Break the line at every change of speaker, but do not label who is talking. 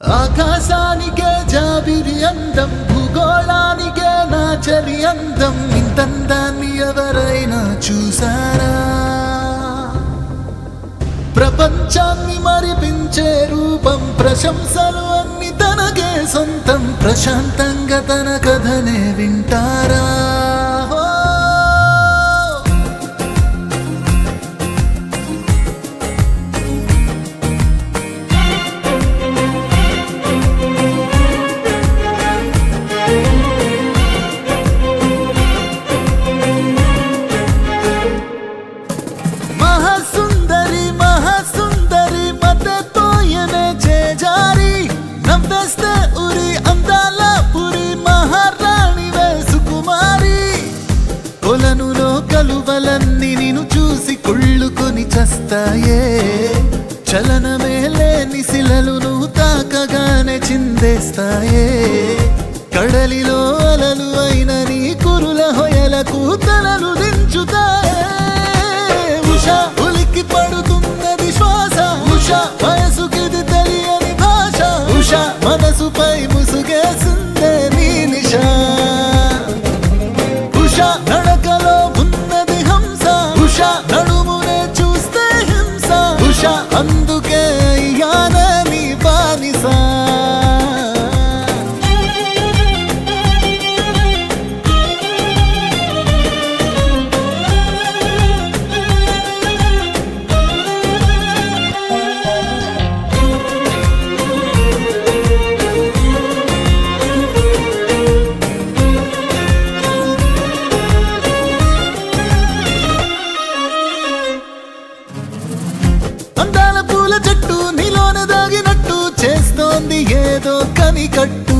ఆకాశానికే జాబిరి అందం భూగోళానికే నా చలి అందం ఇంతందాన్ని ఎవరైనా చూసారా ప్రపంచాన్ని మరిపించే రూపం ప్రశంసలు అన్ని తనకే సొంతం ప్రశాంతంగా తన కథనే వింటారా ఓ! మహాసుందరి మహాసుందరి మతతోయనే చేజారి నవ్వేస్తే ఉరి అందాల పురి మహారాణివే సుకుమారి కొలనులో కలువలన్నీ నిన్ను చూసి కుళ్ళుకొని చస్తాయే చలనమే లేని శిలలు నువ్వు తాకగానే చిందేస్తాయే కడలిలో అలలు అయిన నీ కురుల హొయలకు తలలు దించుతాయే ఉష ఉలిక్కి పడుతున్నది శ్వాస ఉష వయసుకిది తెలియని భాష ఉష మనసుపై ముసుగేసిందే నీ నిషా ఉష నడకలో ఉన్నది హంస ఉష నడుమునే చూస్తే హింస ఉష అందుకే అయ్యానని బానిసా అందాల పూల చెట్టు నీలోన దాగినట్టు చేస్తోంది ఏదో కనికట్టు